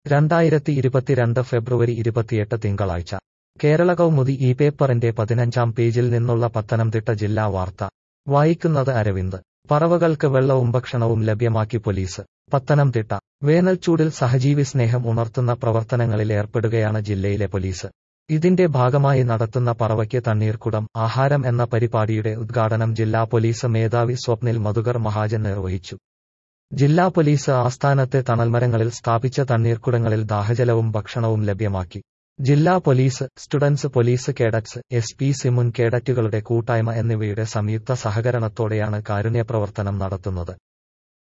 രണ്ടായിരത്തി ഇരുപത്തിരണ്ട് ഫെബ്രുവരി ഇരുപത്തിയെട്ട് തിങ്കളാഴ്ച കേരള കൗമുദി ഈ പേപ്പറിന്റെ പതിനഞ്ചാം പേജിൽ നിന്നുള്ള പത്തനംതിട്ട ജില്ലാ വാർത്ത വായിക്കുന്നത് അരവിന്ദ് പറവകൾക്ക് വെള്ളവും ഭക്ഷണവും ലഭ്യമാക്കി പോലീസ് പത്തനംതിട്ട വേനൽച്ചൂടിൽ സഹജീവി സ്നേഹം ഉണർത്തുന്ന പ്രവർത്തനങ്ങളിൽ ഏർപ്പെടുകയാണ് ജില്ലയിലെ പോലീസ് ഇതിന്റെ ഭാഗമായി നടത്തുന്ന പറവയ്ക്ക് തണ്ണീർക്കുടം ആഹാരം എന്ന പരിപാടിയുടെ ഉദ്ഘാടനം ജില്ലാ പോലീസ് മേധാവി സ്വപ്നിൽ മധുകർ മഹാജൻ നിർവഹിച്ചു ജില്ലാ പോലീസ് ആസ്ഥാനത്തെ തണൽമരങ്ങളിൽ സ്ഥാപിച്ച തണ്ണീർക്കുടങ്ങളിൽ ദാഹജലവും ഭക്ഷണവും ലഭ്യമാക്കി ജില്ലാ police students police cadets S P C മുൻ കേഡറ്റുകളുടെ കൂട്ടായ്മ എന്നിവയുടെ സംയുക്ത സഹകരണത്തോടെയാണ് കാരുണ്യപ്രവർത്തനം നടത്തുന്നത്